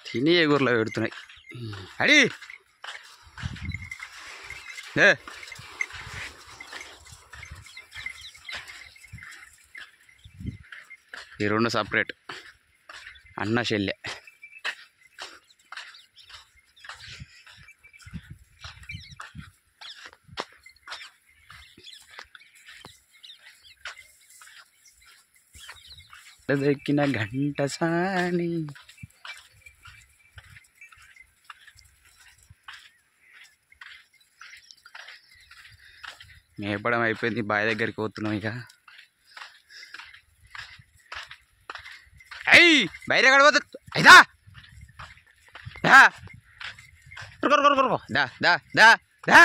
తిని ఎగురులో పెడుతున్నాయి అడి ఏ ఈ రెండు సపరేట్ అన్న చెల్లె దక్కిన గంట సాని మేపడం అయిపోయింది బావి దగ్గరికి పోతున్నాం ఇక అయ్యి బయట కడపోతుంది అయిదా దా కొరకు కొరకు కొరకు దా దా దా దా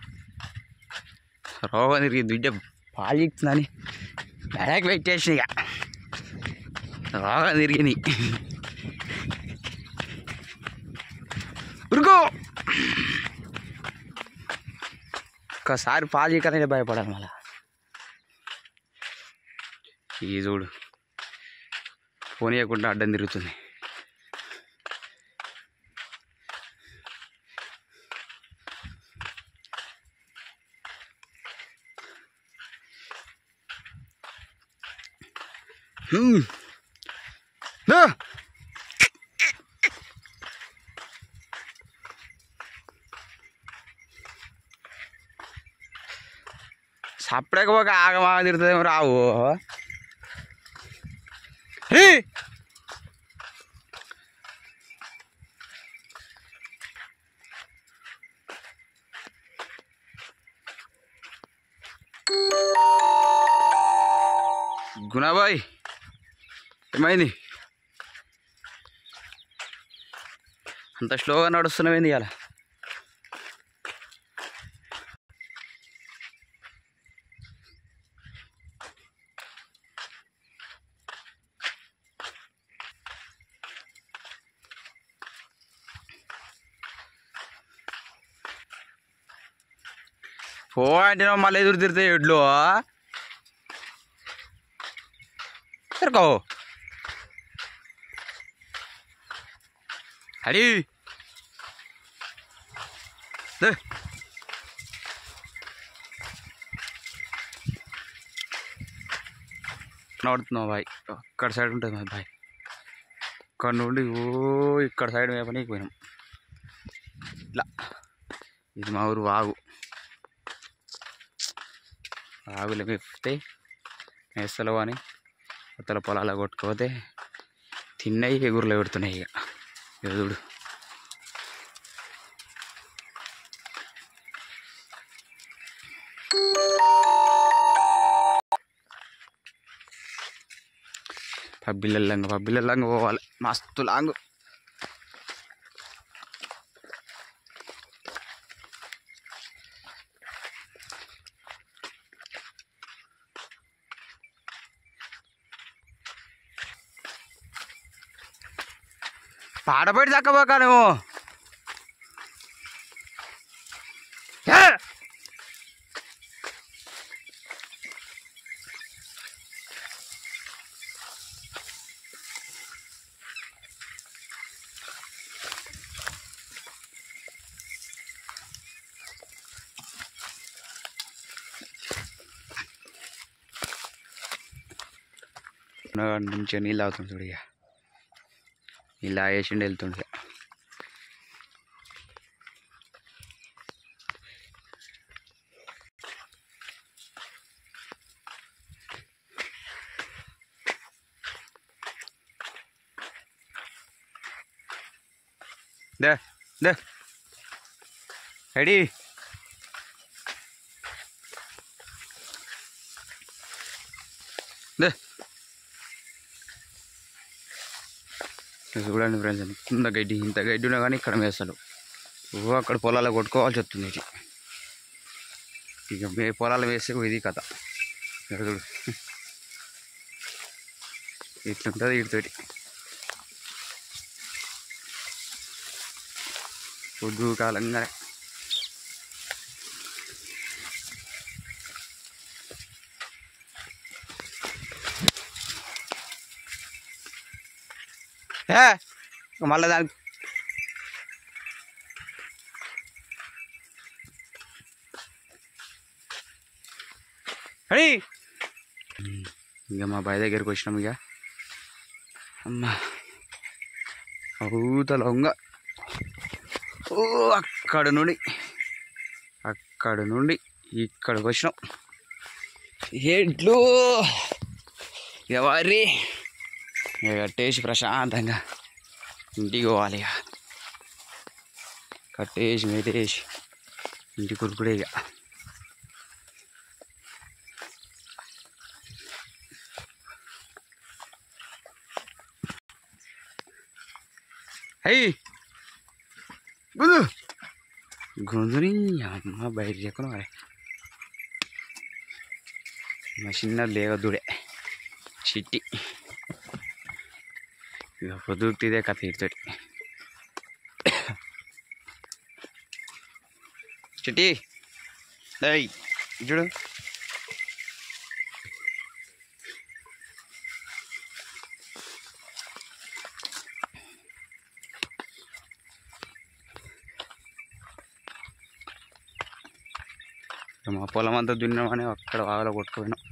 రోగం తిరిగి దుడ్డ పాలు ఇస్తుందని బ్యాగ్ పెట్టేసిన ఇక రోగం తిరిగింది ఉరుకో ఒక్కసారి పాలు చీకనే భయపడాలి మళ్ళా ఈ చూడు పోనీయకుండా అడ్డం తిరుగుతుంది హ్మ్. దా. సప్పుడకపోక ఆగమాగ తిరుగుతుందేమో రావు హే! గుణబాయ్ ఏమైంది అంత స్లోగా నడుస్తున్నావేంది ఇవాళ పో అంటే నువ్వు మళ్ళీ ఎదురు తిరితే ఎడ్లు తిరగో అడి దే. నడుతున్నావు బాయ్ అక్కడ సైడ్ ఉంటుంది మా బాయ్ ఇక్కడ నుండి ఓ ఇక్కడ సైడ్ మేపనీకి పోయినాం ఇట్లా ఇది మా ఊరు వాగు వాగులు మేపితే మేస్తలు అని కొత్తల పొలాలు కొట్టుకోతే తిన్నాయి ఎగురులో పెడుతున్నాయి ఇక ఎదుడు పబ్బిళ్ళంగా పబ్బిళ్ళంగా పోవాలి మస్తు లాంగు పాడబడి దక్కబోక నువ్వు ఏ! మంచిగా నీళ్ళు అవుతుంది చూడు ఇక ఇలా వేసిండు వెళ్తుండే దే దే రెడీ దే ఇది చూడండి ఫ్రెండ్స్ ఇంత గడ్డి ఇంత గడ్డి ఉన్నా కానీ ఇక్కడ మేస్తాడు ఓ అక్కడ పొలాలు కొట్టుకోవాల్సి వస్తుంది ఇది ఇక మే పొలాలు వేస్తే ఇది కథ ఇక్కడ చూడు ఇట్లుంటుంది వీటితోటి పొద్దు కాలంగా ఏ మళ్ళీ దానికి అడి ఇక మా బాయ్ దగ్గరికి వచ్చినాం ఇక అమ్మా అవుతల ఉంగ ఓ అక్కడ నుండి అక్కడ నుండి ఇక్కడికి వచ్చినాం ఎడ్లు ఎవరి ఇక కట్టేసి ప్రశాంతంగా ఇంటికి పోవాలి ఇక కట్టేసి మేటేసి ఇంటికి కురుకుడే ఇక అయ్యి గుందు గుందుని అమ్మ బయట చెక్కను మరి మా చిన్న లేవదుడే చిట్టి ఇక పొద్దుకుతిదే కథ ఇతోటి చిట్టి డేయ్ చూడు ఇక మా పొలం అంతా దున్నామని అక్కడ వాగలో కొట్టుకుపోయినాం